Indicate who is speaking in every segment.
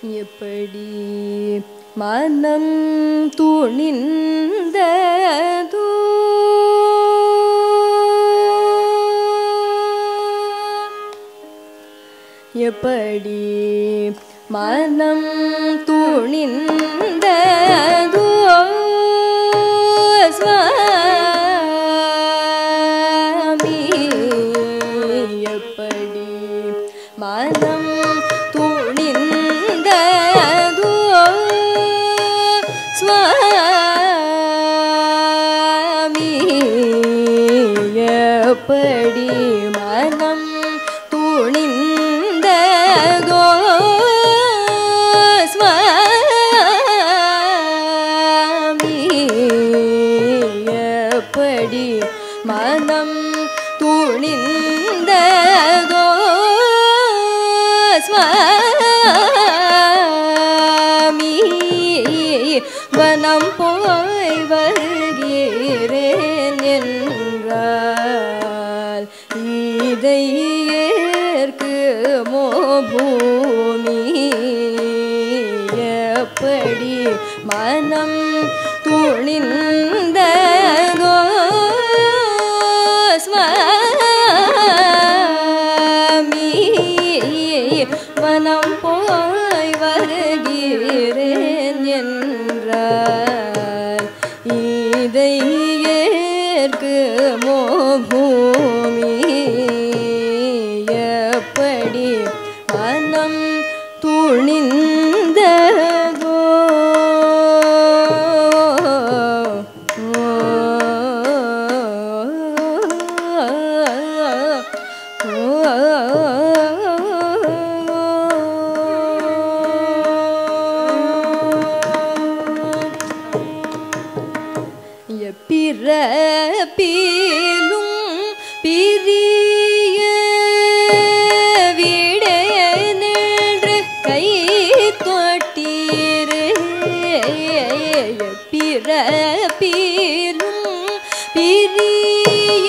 Speaker 1: எப்படி மனம் துணிந்ததோ எப்படி மனம் துணிந்ததோ சுவாமி எப்படி மனம் துணிந்ததோ சுவாமி எப்படி மனம் துணிந்ததோ சுவாமி எப்படி மனம் துணிந்ததோ சுவாமி வனம் போய் வருகிறேன் என்றால் இதை ஏற்குமோ பூமி எப்படி மனம் துணிந்ததோ சுவாமி வனம் போய் வருகிறேன் என்றால் இதை ஏற்குமோ பூமி எப்படி மனம் துணிந்ததோ பிறப்பிலும் பிரிய விடே நின்று கை தொட்டீரே பிறப்பிலும் பிரிய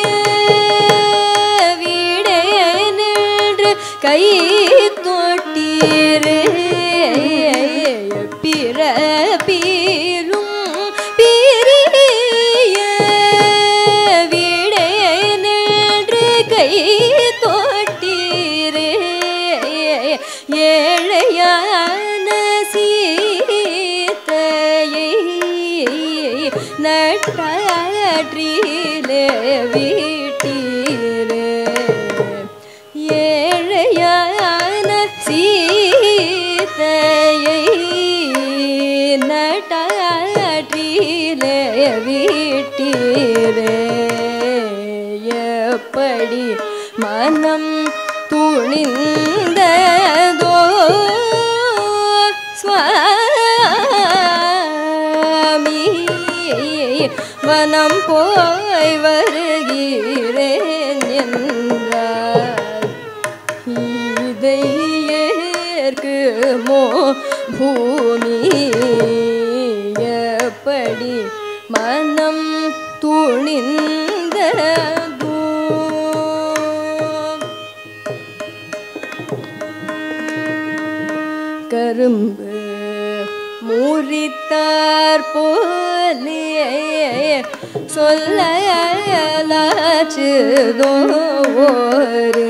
Speaker 1: விடே நின்று கை தொட்டீரே பிறப்பிலும் பிரிய விடே நின்று கை தொட்டீரே ஏழையான சீத்தையை நட்டாற்றிலே வீட்டீரே ஏழையான சீத்தையை நட்டாற்றிலே வீட்டீரே எப்படி மனம் துணிந்ததோ சுவாமி வனம் போய் வருகிறேன் என்றார் இதை ஏற்குமோ பூமி எப்படி மனம் துணிந்ததோ கரும்பு முறித்தார் போலே சொல்லலாச்சுதோ ஒரு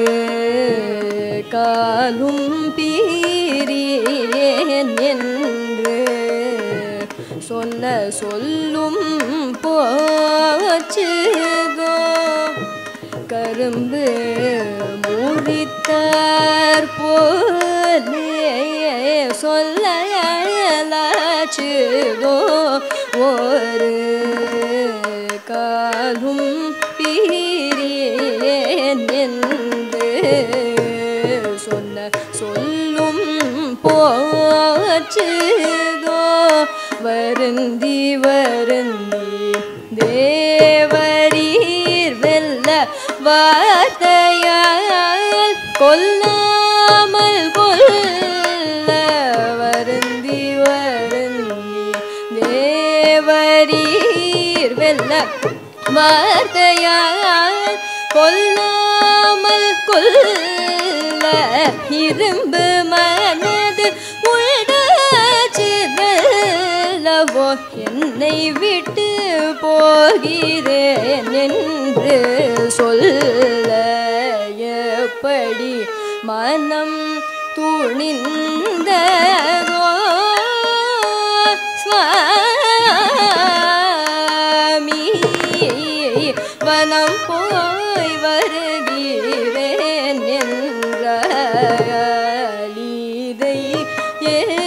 Speaker 1: காலும் பீரியேன் என்று சொன்ன சொல்லும் போச்சுதோ கரும்பு முறித்தார் போலே சொல்லலாச்சுதோ ஒரு காலும் பீரியேன் என்று சொன்ன சொல்லும் போச்சுதோ வருந்தி வருந்தி தேவரீர் வெல்ல வார்த்தையால் கொல்லாமல் கொல்ல வருந்தி வருந்தி தேவரீர் வெல்ல வார்த்தையால் கொல்லாமல் கொல்ல இரும்பு மனது உள்ள போகிறேன் என்று சொல்ல எப்படி மனம் துணிந்ததோ சுவாமி வனம் போய் வருகிறேன் என்ற லீதை ஏ